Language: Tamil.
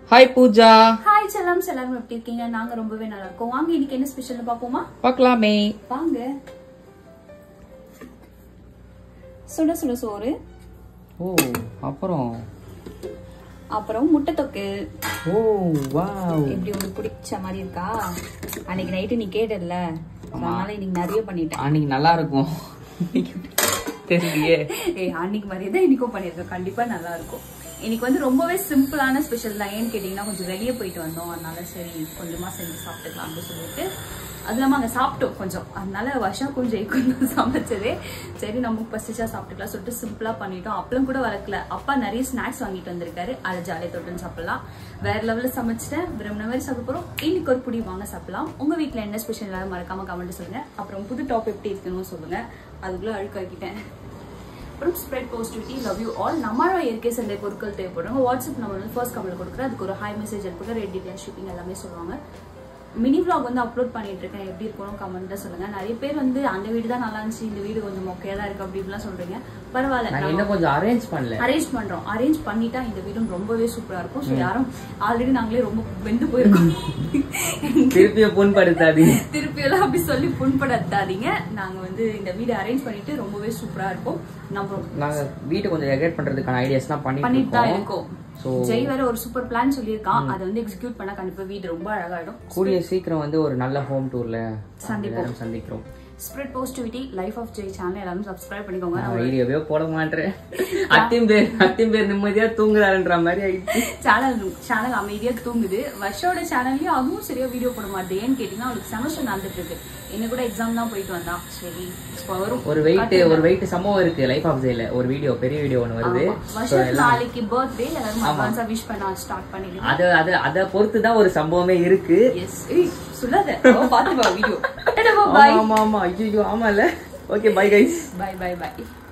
ஹாய் பூஜா ஹாய் செல்லம் எல்லாரும் எப்படி இருக்கீங்க நாங்க ரொம்பவே நல்லா இருக்கோம் வாங்க இன்னைக்கு என்ன ஸ்பெஷல்னு பாப்போமா பார்க்கலாமே வாங்க சுட சுட சோறு ஓ அப்புறம் அப்புறம் முட்டை தொக்கு ஓ வாவ் எப்படி உங்களுக்கு பிடிச்ச மாதிரி இருக்கா அன்னைக்கு நைட்டு நீ கேட்டல அதனால இன்னைக்கு நிறைய பண்ணிட்டேன் அன்னைக்கு நல்லா இருக்கும் தெரியலையே ஏய் அன்னைக்கு மாதிரியே தான் இன்னைக்கும் பண்ணிருக்கேன் கண்டிப்பா நல்லா இருக்கும் இன்னைக்கு வந்து ரொம்பவே சிம்பிளான ஸ்பெஷல் தான் ஏன்னு கேட்டீங்கன்னா கொஞ்சம் வெளியே போயிட்டு வந்தோம் அதனால சரி கொஞ்சமா செஞ்சு சாப்பிட்டுக்கலாம் அப்படின்னு சொல்லிட்டு அது இல்லாம அங்க சாப்பிட்டோம் கொஞ்சம் அதனால வருஷா கொஞ்சம் கொஞ்சம் சமைச்சதே சரி நமக்கு பசிச்சா சாப்பிட்டுக்கலாம் சொல்லிட்டு சிம்பிளா பண்ணிட்டோம் அப்பளம் கூட வளர்க்கல அப்பா நிறைய ஸ்நாக்ஸ் வாங்கிட்டு வந்திருக்காரு அதை ஜாலியாக தொட்டுன்னு சாப்பிடலாம் வேற லெவலில் சமைச்சிட்டேன் விரும்பின மாதிரி சாப்பிட போறோம் இன்னைக்கு ஒரு புடி வாங்க சாப்பிடலாம் உங்க வீட்ல என்ன ஸ்பெஷல் எல்லாரும் மறக்காம கமெண்ட் சொல்லுங்க அப்புறம் புது டாப் எப்படி இருக்குன்னு சொல்லுங்க அதுக்குள்ள அழுக்காக்கிட்டேன் அப்புறம் spread positivity love you all நம்மளோட இயற்கை சந்தை பொருட்கள் தேவைப்படுறாங்க வாட்ஸ்அப் நம்ம வந்து ஃபர்ஸ்ட் கமெண்ட் கொடுக்குறேன் அதுக்கு ஒரு ஹை மெசேஜ் அனுப்புங்க ரெட் டீடைல் ஷிப்பிங் எல்லாமே சொல்லுவாங்க மினி vlog வந்து அப்லோட் பண்ணிட்டு இருக்கேன் எப்படி இருக்கணும் கமெண்ட்ல சொல்லுங்க நிறைய பேர் வந்து அந்த வீடு தான் நல்லா இருந்துச்சு இந்த வீடு கொஞ்சம் மொக்கையா தான் இருக்கு அப்படி இப்படிலாம் சொல்றீங்க பரவாயில்ல நாங்க நம்ம இன்னும் கொஞ்சம் அரேஞ்ச் பண்ணல அரேஞ்ச் பண்றோம் அரேஞ்ச் பண்ணிட்டா இந்த வீடும் ரொம்பவே சூப்பரா இருக்கும் ஸோ யாரும் ஆல்ரெடி நாங்களே ரொம்ப வெந்து போயிருக்கோம் திருப்பியும் புண்படுத்தாதீங்க திருப்பி எல்லாம் அப்படி சொல்லி புண்படுத்தாதீங்க நாங்க வந்து இந்த வீடு அரேஞ்ச் பண்ணிட்டு ரொம்பவே சூப்பரா இருக்கும் நம்ம நாங்க வீட்டை கொஞ்சம் டெக்கரேட் பண்றதுக்கான ஐடியாஸ்லாம் பண்ணிட்டு பண்ணிட்டு தான் இருக்கோம் இருக்கோம் So- ஜெய் வேற ஒரு சூப்பர் பிளான் சொல்லியிருக்கான் அதை வந்து எக்ஸிக்யூட் பண்ணா கண்டிப்பா வீடு ரொம்ப அழகாயிடும் கூடிய சீக்கிரம் வந்து ஒரு நல்ல ஹோம் டூர்ல சந்திப்போம். சந்திக்கிறோம் spread positivity life of Jai channel எல்லாரும் சப்ஸ்கிரைப் பண்ணிக்கோங்க நான் வீடியோவே போட மாட்டேன் அத்தியம் பேர் அத்தியம் பேர் நிம்மதியா தூங்குறாருன்ற மாதிரி ஆயிடுச்சு சேனல் சேனல் அமைதியா தூங்குது வருஷோட சேனல்லயும் அதுவும் சரியா வீடியோ போட மாட்டேன் ஏன்னு கேட்டீங்கன்னா அவளுக்கு செமஸ்டர் நடந்துட்டு இருக்கு என்ன கூட எக்ஸாம் தான் போயிட்டு வந்தான் சரி இப்ப வரும் ஒரு வெயிட் ஒரு வெயிட் சம்பவம் இருக்கு லைஃப் ஆஃப் ஜெயில ஒரு வீடியோ பெரிய வீடியோ ஒன்று வருது ஆமா. வருஷம் நாளைக்கு பர்த்டே எல்லாரும் அட்வான்ஸா விஷ் பண்ண ஸ்டார்ட் பண்ணிடுங்க அது அது அத பொறுத்து தான் ஒரு சம்பவமே இருக்கு எஸ் சொல்லாத அவ பாத்து வா வீடியோ பாய் ஆமா ஆமா ஆமா ஐயோ ஆமா இல்ல okay bye guys bye bye by